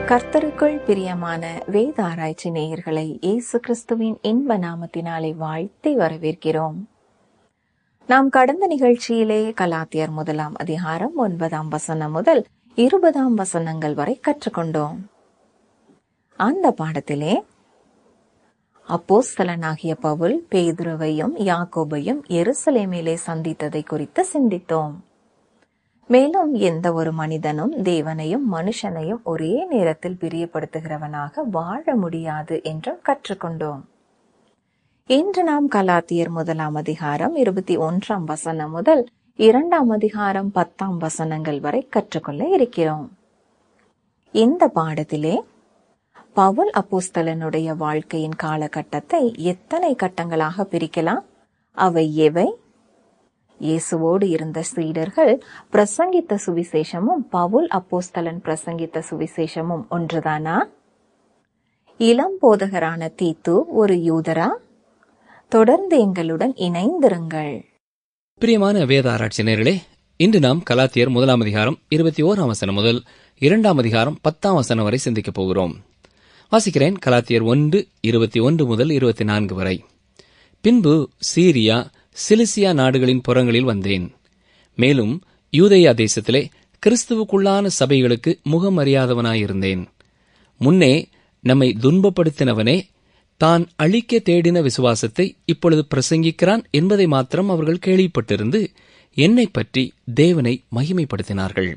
கர்த்தருக்குள் பிரியமான வேத ஆராய்ச்சி நேயர்களை இயேசு கிறிஸ்துவின் இன்ப நாமத்தினாலே வாழ்த்தி வரவேற்கிறோம் நாம் கடந்த நிகழ்ச்சியிலே கலாத்தியர் முதலாம் அதிகாரம் ஒன்பதாம் வசனம் முதல் இருபதாம் வசனங்கள் வரை கற்றுக்கொண்டோம் அந்த பாடத்திலே அப்போஸ்தலனாகிய பவுல் பேதுருவையும் யாக்கோபையும் எருசலேமிலே சந்தித்ததை குறித்து சிந்தித்தோம் மேலும் எந்த ஒரு மனிதனும் தேவனையும் மனுஷனையும் ஒரே நேரத்தில் பிரியப்படுத்துகிறவனாக வாழ முடியாது என்றும் கற்றுக்கொண்டோம் இன்று நாம் கலாத்தியர் முதலாம் அதிகாரம் இருபத்தி ஒன்றாம் வசனம் முதல் இரண்டாம் அதிகாரம் பத்தாம் வசனங்கள் வரை கற்றுக்கொள்ள இருக்கிறோம் இந்த பாடத்திலே பவுல் அப்போஸ்தலனுடைய வாழ்க்கையின் காலகட்டத்தை எத்தனை கட்டங்களாக பிரிக்கலாம் அவை எவை இயேசுவோடு இருந்த சீடர்கள் பிரசங்கித்த சுவிசேஷமும் பவுல் அப்போஸ்தலன் பிரசங்கித்த சுவிசேஷமும் ஒன்றுதானா இளம் போதகரான தீத்து ஒரு யூதரா தொடர்ந்து எங்களுடன் இணைந்திருங்கள் பிரியமான வேத ஆராய்ச்சி நேர்களே இன்று நாம் கலாத்தியர் முதலாம் அதிகாரம் இருபத்தி ஓராம் வசனம் முதல் இரண்டாம் அதிகாரம் பத்தாம் வசனம் வரை சிந்திக்கப் போகிறோம் வாசிக்கிறேன் கலாத்தியர் ஒன்று இருபத்தி ஒன்று முதல் இருபத்தி நான்கு வரை பின்பு சீரியா சிலிசியா நாடுகளின் புறங்களில் வந்தேன் மேலும் யூதேயா தேசத்திலே கிறிஸ்துவுக்குள்ளான சபைகளுக்கு முகமறியாதவனாயிருந்தேன் முன்னே நம்மை துன்பப்படுத்தினவனே தான் அழிக்க தேடின விசுவாசத்தை இப்பொழுது பிரசங்கிக்கிறான் என்பதை மாத்திரம் அவர்கள் கேள்விப்பட்டிருந்து என்னை பற்றி தேவனை மகிமைப்படுத்தினார்கள்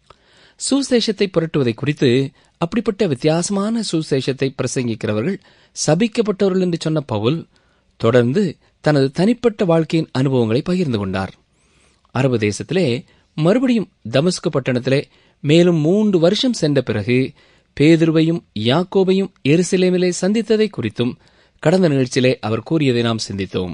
சுசேஷத்தை புரட்டுவதை குறித்து அப்படிப்பட்ட வித்தியாசமான சுசேஷத்தை பிரசங்கிக்கிறவர்கள் சபிக்கப்பட்டவர்கள் என்று சொன்ன பவுல் தொடர்ந்து தனது தனிப்பட்ட வாழ்க்கையின் அனுபவங்களை பகிர்ந்து கொண்டார் அரபு தேசத்திலே மறுபடியும் தமஸ்கு பட்டணத்திலே மேலும் மூன்று வருஷம் சென்ற பிறகு பேதுருவையும் யாக்கோபையும் எருசலேமிலே சந்தித்ததை குறித்தும் கடந்த நிகழ்ச்சியிலே அவர் கூறியதை நாம் சிந்தித்தோம்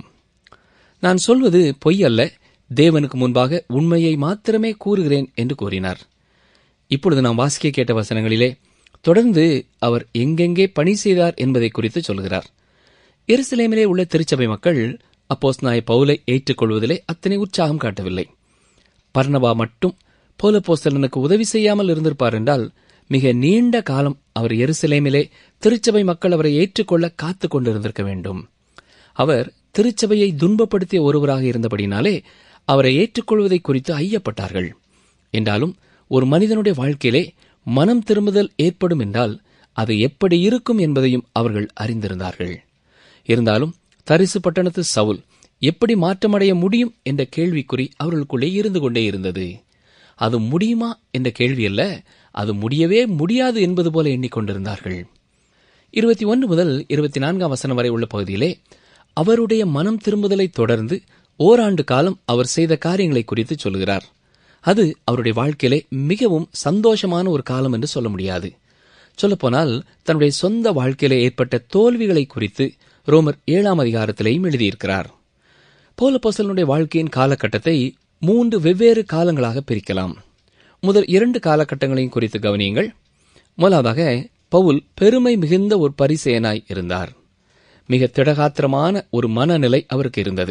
நான் சொல்வது பொய் அல்ல தேவனுக்கு முன்பாக உண்மையை மாத்திரமே கூறுகிறேன் என்று கூறினார் இப்பொழுது நாம் வாசிக்க கேட்ட வசனங்களிலே தொடர்ந்து அவர் எங்கெங்கே பணி செய்தார் என்பதை குறித்து சொல்கிறார் எருசலேமிலே உள்ள திருச்சபை மக்கள் அப்போஸ் நாய் பவுலை ஏற்றுக்கொள்வதிலே அத்தனை உற்சாகம் காட்டவில்லை பர்ணபா மட்டும் பௌலப்போஸ்தலனுக்கு உதவி செய்யாமல் இருந்திருப்பார் என்றால் மிக நீண்ட காலம் அவர் எருசலேமிலே திருச்சபை மக்கள் அவரை ஏற்றுக்கொள்ள காத்துக் கொண்டிருந்திருக்க வேண்டும் அவர் திருச்சபையை துன்பப்படுத்திய ஒருவராக இருந்தபடினாலே அவரை ஏற்றுக்கொள்வதை குறித்து ஐயப்பட்டார்கள் என்றாலும் ஒரு மனிதனுடைய வாழ்க்கையிலே மனம் திரும்புதல் ஏற்படும் என்றால் அது எப்படி இருக்கும் என்பதையும் அவர்கள் அறிந்திருந்தார்கள் இருந்தாலும் தரிசு பட்டணத்து சவுல் எப்படி மாற்றமடைய முடியும் என்ற கேள்விக்குறி அவர்களுக்குள்ளே இருந்து கொண்டே இருந்தது அது முடியுமா என்ற கேள்வி அல்ல அது முடியவே முடியாது என்பது போல எண்ணிக்கொண்டிருந்தார்கள் இருபத்தி ஒன்று முதல் இருபத்தி நான்காம் வசனம் வரை உள்ள பகுதியிலே அவருடைய மனம் திரும்புதலை தொடர்ந்து ஓராண்டு காலம் அவர் செய்த காரியங்களை குறித்து சொல்கிறார் அது அவருடைய வாழ்க்கையிலே மிகவும் சந்தோஷமான ஒரு காலம் என்று சொல்ல முடியாது சொல்லப்போனால் தன்னுடைய சொந்த வாழ்க்கையிலே ஏற்பட்ட தோல்விகளை குறித்து ரோமர் ஏழாம் அதிகாரத்திலேயும் எழுதியிருக்கிறார் போலப்போசலனுடைய வாழ்க்கையின் காலகட்டத்தை மூன்று வெவ்வேறு காலங்களாக பிரிக்கலாம் முதல் இரண்டு காலகட்டங்களையும் குறித்து கவனியுங்கள் முதலாவதாக பவுல் பெருமை மிகுந்த ஒரு பரிசெயனாய் இருந்தார் மிக திடகாத்திரமான ஒரு மனநிலை அவருக்கு இருந்தது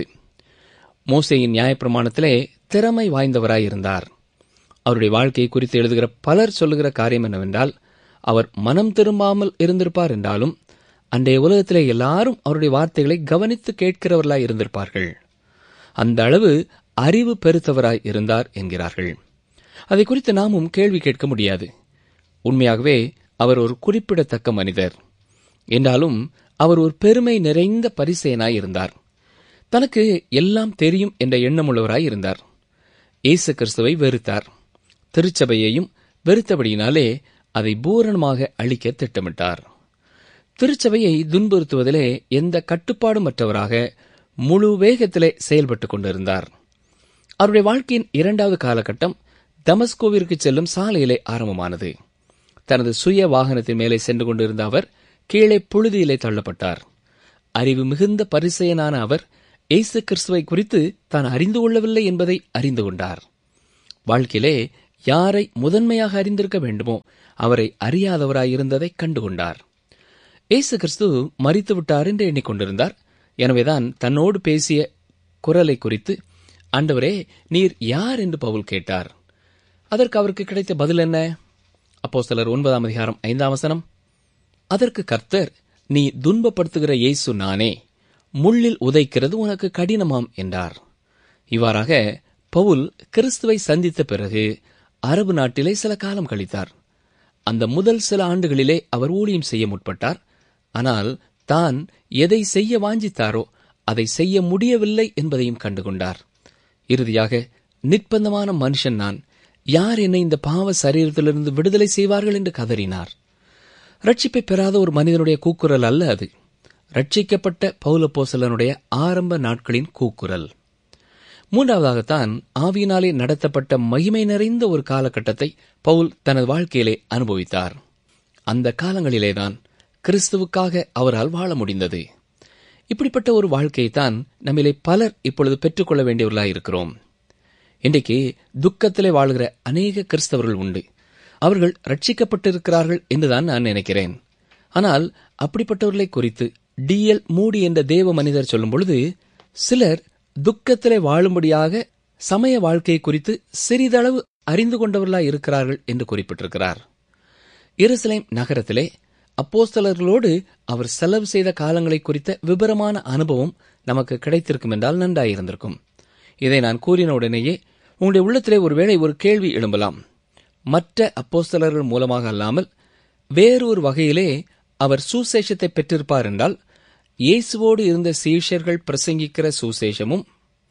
மோசையின் நியாயப்பிரமாணத்திலே திறமை வாய்ந்தவராய் இருந்தார் அவருடைய வாழ்க்கையை குறித்து எழுதுகிற பலர் சொல்லுகிற காரியம் என்னவென்றால் அவர் மனம் திரும்பாமல் இருந்திருப்பார் என்றாலும் அன்றைய உலகத்திலே எல்லாரும் அவருடைய வார்த்தைகளை கவனித்து கேட்கிறவர்களாய் இருந்திருப்பார்கள் அந்த அளவு அறிவு பெருத்தவராய் இருந்தார் என்கிறார்கள் அதை குறித்து நாமும் கேள்வி கேட்க முடியாது உண்மையாகவே அவர் ஒரு குறிப்பிடத்தக்க மனிதர் என்றாலும் அவர் ஒரு பெருமை நிறைந்த பரிசெயனாய் இருந்தார் தனக்கு எல்லாம் தெரியும் என்ற எண்ணமுள்ளவராய் இருந்தார் இயேசு கிறிஸ்துவை வெறுத்தார் திருச்சபையையும் வெறுத்தபடியினாலே அதை பூரணமாக அழிக்க திட்டமிட்டார் திருச்சபையை துன்புறுத்துவதிலே எந்த கட்டுப்பாடுமற்றவராக முழு வேகத்திலே செயல்பட்டுக் கொண்டிருந்தார் அவருடைய வாழ்க்கையின் இரண்டாவது காலகட்டம் தமஸ்கோவிற்கு செல்லும் சாலையிலே ஆரம்பமானது தனது சுய வாகனத்தின் மேலே சென்று கொண்டிருந்த அவர் கீழே புழுதியிலே தள்ளப்பட்டார் அறிவு மிகுந்த பரிசெயனான அவர் இயேசு கிறிஸ்துவை குறித்து தான் அறிந்து கொள்ளவில்லை என்பதை அறிந்து கொண்டார் வாழ்க்கையிலே யாரை முதன்மையாக அறிந்திருக்க வேண்டுமோ அவரை அறியாதவராயிருந்ததை கண்டுகொண்டார் இயேசு கிறிஸ்து மறித்து விட்டார் என்று எண்ணிக்கொண்டிருந்தார் எனவேதான் தன்னோடு பேசிய குரலை குறித்து ஆண்டவரே நீர் யார் என்று பவுல் கேட்டார் அதற்கு அவருக்கு கிடைத்த பதில் என்ன அப்போ சிலர் ஒன்பதாம் அதிகாரம் ஐந்தாம் வசனம் அதற்கு கர்த்தர் நீ துன்பப்படுத்துகிற இயேசு நானே முள்ளில் உதைக்கிறது உனக்கு கடினமாம் என்றார் இவ்வாறாக பவுல் கிறிஸ்துவை சந்தித்த பிறகு அரபு நாட்டிலே சில காலம் கழித்தார் அந்த முதல் சில ஆண்டுகளிலே அவர் ஊழியம் செய்ய முற்பட்டார் ஆனால் தான் எதை செய்ய வாஞ்சித்தாரோ அதை செய்ய முடியவில்லை என்பதையும் கண்டுகொண்டார் இறுதியாக நிர்பந்தமான மனுஷன் நான் யார் என்னை இந்த பாவ சரீரத்திலிருந்து விடுதலை செய்வார்கள் என்று கதறினார் ரட்சிப்பை பெறாத ஒரு மனிதனுடைய கூக்குரல் அல்ல அது ரட்சிக்கப்பட்ட பௌலப்போசலனுடைய ஆரம்ப நாட்களின் கூக்குரல் மூன்றாவதாகத்தான் ஆவியினாலே நடத்தப்பட்ட மகிமை நிறைந்த ஒரு காலகட்டத்தை பவுல் தனது வாழ்க்கையிலே அனுபவித்தார் அந்த காலங்களிலேதான் கிறிஸ்துவுக்காக அவரால் வாழ முடிந்தது இப்படிப்பட்ட ஒரு வாழ்க்கையைத்தான் நம்மிலே பலர் இப்பொழுது பெற்றுக்கொள்ள வேண்டியவர்களாய் இருக்கிறோம் இன்றைக்கு துக்கத்திலே வாழ்கிற அநேக கிறிஸ்தவர்கள் உண்டு அவர்கள் ரட்சிக்கப்பட்டிருக்கிறார்கள் என்றுதான் நான் நினைக்கிறேன் ஆனால் அப்படிப்பட்டவர்களை குறித்து டி எல் மூடி என்ற தேவ மனிதர் சொல்லும் பொழுது சிலர் துக்கத்திலே வாழும்படியாக சமய வாழ்க்கை குறித்து சிறிதளவு அறிந்து கொண்டவர்களாய் இருக்கிறார்கள் என்று குறிப்பிட்டிருக்கிறார் எருசலேம் நகரத்திலே அப்போஸ்தலர்களோடு அவர் செலவு செய்த காலங்களை குறித்த விபரமான அனுபவம் நமக்கு கிடைத்திருக்கும் என்றால் நன்றாயிருந்திருக்கும் இதை நான் கூறின உடனேயே உங்களுடைய உள்ளத்திலே ஒருவேளை ஒரு கேள்வி எழும்பலாம் மற்ற அப்போஸ்தலர்கள் மூலமாக அல்லாமல் வேறொரு வகையிலே அவர் சுசேஷத்தை பெற்றிருப்பார் என்றால் இயேசுவோடு இருந்த சீஷர்கள் பிரசங்கிக்கிற சுசேஷமும்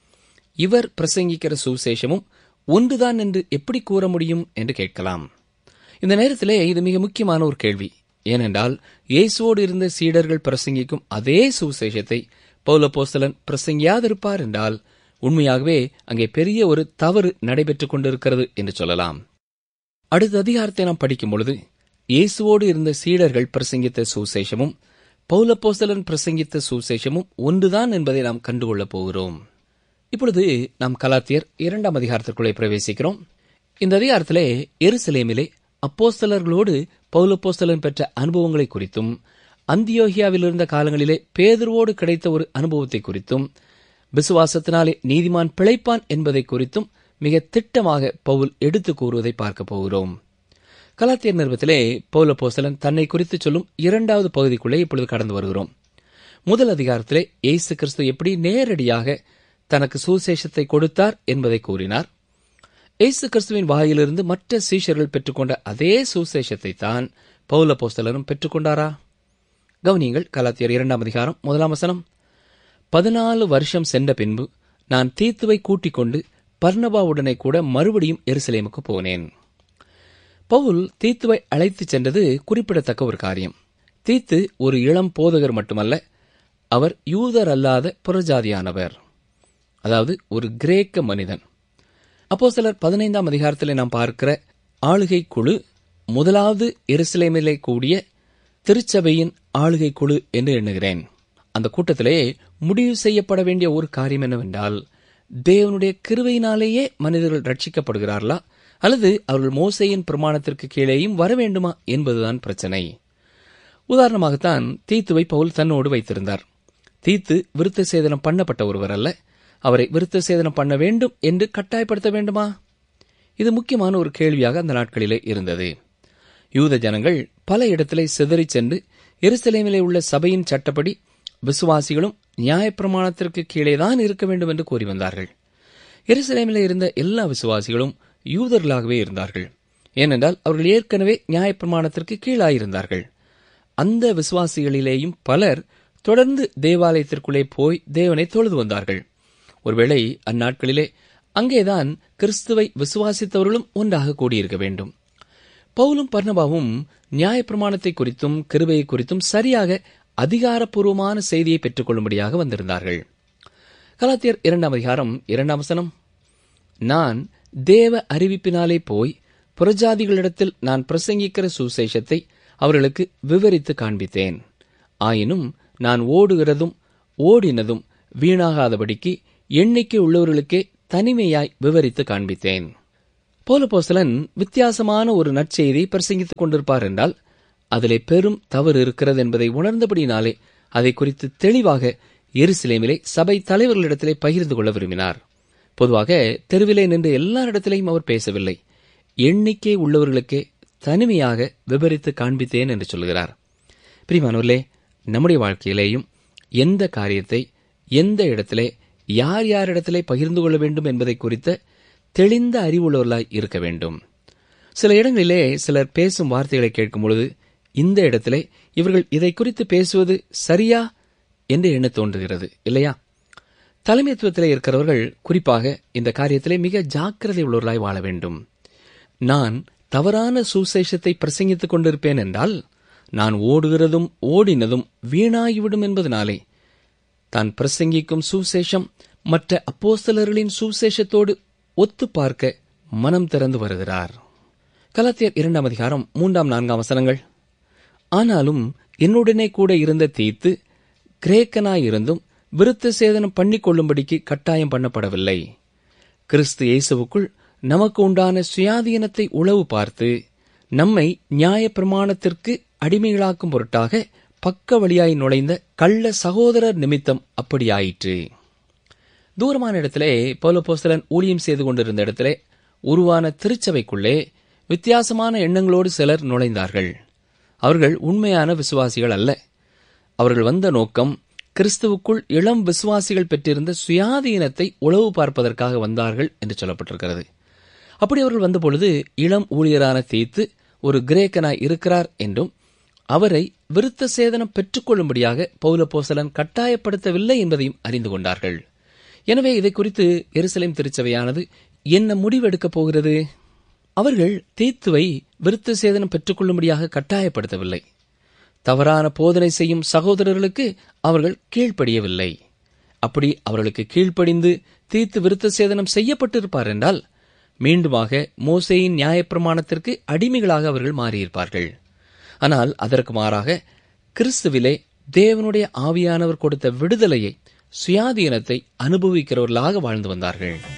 இவர் பிரசங்கிக்கிற சுசேஷமும் ஒன்றுதான் என்று எப்படி கூற முடியும் என்று கேட்கலாம் இந்த நேரத்திலே இது மிக முக்கியமான ஒரு கேள்வி ஏனென்றால் இயேசுவோடு இருந்த சீடர்கள் பிரசங்கிக்கும் அதே சுசேஷத்தை பௌலப்போஸ்தலன் பிரசங்கியாதிருப்பார் என்றால் உண்மையாகவே அங்கே பெரிய ஒரு தவறு நடைபெற்றுக் கொண்டிருக்கிறது என்று சொல்லலாம் அடுத்த அதிகாரத்தை நாம் படிக்கும் பொழுது இயேசுவோடு இருந்த சீடர்கள் பிரசங்கித்த சுசேஷமும் பௌலப்போஸ்தலன் பிரசங்கித்த சுசேஷமும் ஒன்றுதான் என்பதை நாம் கண்டுகொள்ளப் போகிறோம் இப்பொழுது நாம் கலாத்தியர் இரண்டாம் அதிகாரத்திற்குள்ளே பிரவேசிக்கிறோம் இந்த அதிகாரத்திலே எருசலேமிலே அப்போஸ்தலர்களோடு பௌலப்போஸ்தலன் பெற்ற அனுபவங்களை குறித்தும் அந்தியோகியாவில் இருந்த காலங்களிலே பேதுருவோடு கிடைத்த ஒரு அனுபவத்தை குறித்தும் விசுவாசத்தினாலே நீதிமான் பிழைப்பான் என்பதை குறித்தும் மிக திட்டமாக பவுல் எடுத்துக் கூறுவதை பார்க்க போகிறோம் கலாத்தியர் நிறுவத்திலே பௌலப்போஸ்தலன் தன்னை குறித்து சொல்லும் இரண்டாவது பகுதிக்குள்ளே இப்பொழுது கடந்து வருகிறோம் முதல் அதிகாரத்திலே இயேசு கிறிஸ்து எப்படி நேரடியாக தனக்கு சுசேஷத்தை கொடுத்தார் என்பதை கூறினார் இயேசு கிறிஸ்துவின் வாயிலிருந்து மற்ற சீஷர்கள் பெற்றுக்கொண்ட அதே சுசேஷத்தை தான் பௌல போஸ்தலனும் பெற்றுக்கொண்டாரா கவனியங்கள் கலாத்தியர் இரண்டாம் அதிகாரம் முதலாம் வசனம் பதினாலு வருஷம் சென்ற பின்பு நான் தீத்துவை கூட்டிக் கொண்டு பர்ணபாவுடனே கூட மறுபடியும் எருசலேமுக்கு போனேன் பவுல் தீத்துவை அழைத்துச் சென்றது குறிப்பிடத்தக்க ஒரு காரியம் தீத்து ஒரு இளம் போதகர் மட்டுமல்ல அவர் யூதர் அல்லாத புறஜாதியானவர் அதாவது ஒரு கிரேக்க மனிதன் அப்போ சிலர் பதினைந்தாம் அதிகாரத்தில் நாம் பார்க்கிற ஆளுகை குழு முதலாவது எருசலேமிலே கூடிய திருச்சபையின் ஆளுகை குழு என்று எண்ணுகிறேன் அந்த கூட்டத்திலே முடிவு செய்யப்பட வேண்டிய ஒரு காரியம் என்னவென்றால் தேவனுடைய கிருவையினாலேயே மனிதர்கள் ரட்சிக்கப்படுகிறார்களா அல்லது அவர்கள் மோசையின் பிரமாணத்திற்கு கீழேயும் வர வேண்டுமா என்பதுதான் பிரச்சனை உதாரணமாகத்தான் தீத்துவை பவுல் தன்னோடு வைத்திருந்தார் தீத்து விருத்த சேதனம் பண்ணப்பட்ட ஒருவர் அல்ல அவரை விருத்த சேதனம் பண்ண வேண்டும் என்று கட்டாயப்படுத்த வேண்டுமா இது முக்கியமான ஒரு கேள்வியாக அந்த நாட்களிலே இருந்தது யூத ஜனங்கள் பல இடத்திலே சிதறிச் சென்று எருசலேமிலே உள்ள சபையின் சட்டப்படி விசுவாசிகளும் நியாயப்பிரமாணத்திற்கு கீழேதான் இருக்க வேண்டும் என்று கூறி வந்தார்கள் எருசலேமிலே இருந்த எல்லா விசுவாசிகளும் யூதர்களாகவே இருந்தார்கள் ஏனென்றால் அவர்கள் ஏற்கனவே நியாயப்பிரமாணத்திற்கு கீழாயிருந்தார்கள் அந்த விசுவாசிகளிலேயும் பலர் தொடர்ந்து தேவாலயத்திற்குள்ளே போய் தேவனை தொழுது வந்தார்கள் ஒருவேளை அந்நாட்களிலே அங்கேதான் கிறிஸ்துவை விசுவாசித்தவர்களும் ஒன்றாக கூடியிருக்க வேண்டும் பவுலும் பர்ணபாவும் நியாயப்பிரமாணத்தை குறித்தும் கிருபையை குறித்தும் சரியாக அதிகாரப்பூர்வமான செய்தியை பெற்றுக்கொள்ளும்படியாக வந்திருந்தார்கள் கலாத்தியர் இரண்டாம் அதிகாரம் இரண்டாம் வசனம் நான் தேவ அறிவிப்பினாலே போய் புறஜாதிகளிடத்தில் நான் பிரசங்கிக்கிற சுசேஷத்தை அவர்களுக்கு விவரித்து காண்பித்தேன் ஆயினும் நான் ஓடுகிறதும் ஓடினதும் வீணாகாதபடிக்கு எண்ணிக்கை உள்ளவர்களுக்கே தனிமையாய் விவரித்து காண்பித்தேன் போலபோஸ்தலன் வித்தியாசமான ஒரு நற்செய்தியை பிரசங்கித்துக் கொண்டிருப்பார் என்றால் அதிலே பெரும் தவறு இருக்கிறது என்பதை உணர்ந்தபடினாலே அதை குறித்து தெளிவாக எருசலேமிலே சபை தலைவர்களிடத்திலே பகிர்ந்து கொள்ள விரும்பினார் பொதுவாக தெருவிலே நின்று எல்லாரிடத்திலேயும் அவர் பேசவில்லை எண்ணிக்கை உள்ளவர்களுக்கே தனிமையாக விபரித்து காண்பித்தேன் என்று சொல்கிறார் பிரிமானவர்களே நம்முடைய வாழ்க்கையிலேயும் எந்த காரியத்தை எந்த இடத்திலே யார் யாரிடத்திலே பகிர்ந்து கொள்ள வேண்டும் என்பதை குறித்த தெளிந்த அறிவுள்ளவர்களாய் இருக்க வேண்டும் சில இடங்களிலே சிலர் பேசும் வார்த்தைகளை கேட்கும் பொழுது இந்த இடத்திலே இவர்கள் இதை குறித்து பேசுவது சரியா என்று எண்ண தோன்றுகிறது இல்லையா தலைமைத்துவத்திலே இருக்கிறவர்கள் குறிப்பாக இந்த காரியத்திலே மிக ஜாக்கிரதை உள்ளவர்களாய் வாழ வேண்டும் நான் தவறான சுசேஷத்தை பிரசங்கித்துக் கொண்டிருப்பேன் என்றால் நான் ஓடுகிறதும் ஓடினதும் வீணாகிவிடும் என்பதனாலே தான் பிரசங்கிக்கும் சுசேஷம் மற்ற அப்போஸ்தலர்களின் சுசேஷத்தோடு ஒத்து பார்க்க மனம் திறந்து வருகிறார் கலாத்தியர் இரண்டாம் அதிகாரம் மூன்றாம் நான்காம் வசனங்கள் ஆனாலும் என்னுடனே கூட இருந்த தீத்து கிரேக்கனாயிருந்தும் விருத்த சேதனம் பண்ணிக் கொள்ளும்படிக்கு கட்டாயம் பண்ணப்படவில்லை கிறிஸ்து இயேசுவுக்குள் நமக்கு உண்டான சுயாதீனத்தை உளவு பார்த்து நம்மை நியாய பிரமாணத்திற்கு அடிமைகளாக்கும் பொருட்டாக பக்க வழியாய் நுழைந்த கள்ள சகோதரர் நிமித்தம் அப்படியாயிற்று தூரமான இடத்திலே பௌலபோஸ்தலன் ஊழியம் செய்து கொண்டிருந்த இடத்திலே உருவான திருச்சபைக்குள்ளே வித்தியாசமான எண்ணங்களோடு சிலர் நுழைந்தார்கள் அவர்கள் உண்மையான விசுவாசிகள் அல்ல அவர்கள் வந்த நோக்கம் கிறிஸ்துவுக்குள் இளம் விசுவாசிகள் பெற்றிருந்த சுயாதீனத்தை உளவு பார்ப்பதற்காக வந்தார்கள் என்று சொல்லப்பட்டிருக்கிறது அப்படி அவர்கள் வந்தபொழுது இளம் ஊழியரான தீத்து ஒரு கிரேக்கனாய் இருக்கிறார் என்றும் அவரை விருத்த சேதனம் பெற்றுக்கொள்ளும்படியாக பௌலபோசலன் கட்டாயப்படுத்தவில்லை என்பதையும் அறிந்து கொண்டார்கள் எனவே இதை குறித்து எருசலேம் திருச்சபையானது என்ன முடிவெடுக்கப் போகிறது அவர்கள் தீத்துவை விருத்த சேதனம் பெற்றுக்கொள்ளும்படியாக கட்டாயப்படுத்தவில்லை தவறான போதனை செய்யும் சகோதரர்களுக்கு அவர்கள் கீழ்ப்படியவில்லை அப்படி அவர்களுக்கு கீழ்ப்படிந்து தீத்து விருத்த சேதனம் செய்யப்பட்டிருப்பார் என்றால் மீண்டுமாக மோசையின் நியாயப்பிரமாணத்திற்கு அடிமைகளாக அவர்கள் மாறியிருப்பார்கள் ஆனால் அதற்கு மாறாக கிறிஸ்துவிலே தேவனுடைய ஆவியானவர் கொடுத்த விடுதலையை சுயாதீனத்தை அனுபவிக்கிறவர்களாக வாழ்ந்து வந்தார்கள்